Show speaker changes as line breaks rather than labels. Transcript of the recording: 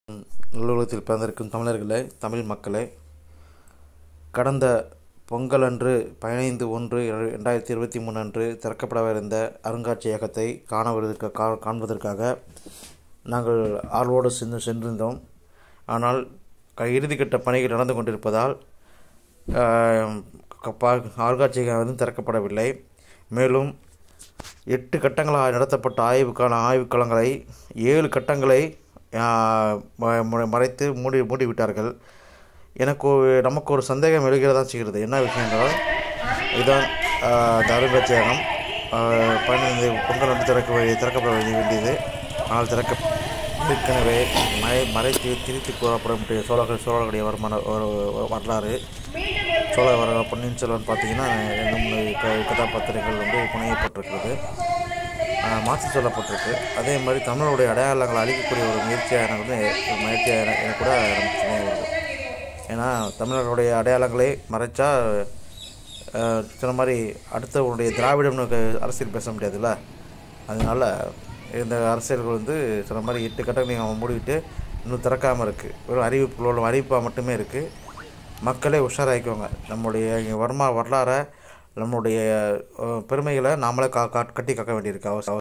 நல்லுலகத்தில் பிறந்திருக்கும் தமிழர்களே தமிழ் மக்களே கடந்த பொங்கல் அன்று பதினைந்து ஒன்று ரெண்டாயிரத்தி இருபத்தி மூணு அன்று திறக்கப்படவிருந்த அருங்காட்சியகத்தை காணவதற்கு கா காண்பதற்காக நாங்கள் ஆர்வலோடு சென்று சென்றிருந்தோம் ஆனால் க- இறுதிக்கட்ட பணிகள் நடந்து கொண்டிருப்பதால் ஆஹ், க- பா- அருங்காட்சியகம் வந்து திறக்கப்படவில்லை மேலும் எட்டு கட்டங்களாக நடத்தப்பட்ட ஆய்வுக்கான ஆய்வுக்களங்களை ஏழு கட்டங்களை ஆஹ், ம- ம- மறைத்து மூடி மூடிவிட்டார்கள் எனக்கு ஒரு நமக்கு ஒரு சந்தேகம் எழுகிறதா செய்கிறது என்ன விஷயம் என்றால் இதுதான் ஆஹ், அந்த அருங்காட்சியகம் ஆஹ், பதினைந்து பொங்கல் வந்து திறக்க வேண்டிய- திறக்கப்பட வேண்டிய- வேண்டியது ஆனால் திறக்க ஏற்கனவே மறை மறைத்து திரித்து கூறப்படும் சோழர்கள் சோழர்களுடைய வருமான வ- வரலாறு சோழ வர பொன்னியின் செல்வன் பார்த்தீங்கன்னா ரெண்டு மூணு க கதாபாத்திரங்கள் வந்து புனையப்பட்டிருக்கிறது ஆஹ் மாற்றி சொல்லப்பட்டிருக்கு அதே மாதிரி தமிழருடைய அடையாளங்களை அழிக்கக்கூடிய ஒரு முயற்சியாக எனக்கு வந்து ஒரு முயற்சியாக என- எனக்கு கூட எனக்கு சிந்தனை வருது ஏன்னா தமிழர்களுடைய அடையாளங்களை மறைச்சா ஆஹ் சொன்ன மாதிரி அடுத்தவருடைய திராவிடம்னு க- அரசியல் பேச முடியாதுல்ல அதனால் இந்த அரசியல்கள் வந்து சொன்ன மாதிரி எட்டு கட்டங்களையும் அவன் மூடிவிட்டு இன்னும் திறக்காமல் இருக்குது வெறும் அறிவிப்புகளோட அறிவிப்பாக மட்டுமே இருக்குது மக்களே உஷாராயிக்கோங்க நம்முடைய வருமா வரலாறை நம்முடைய அஹ், பெருமைகளை நாமளே கா கா- கட்டி காக்க வேண்டியிருக்கு அவசியம்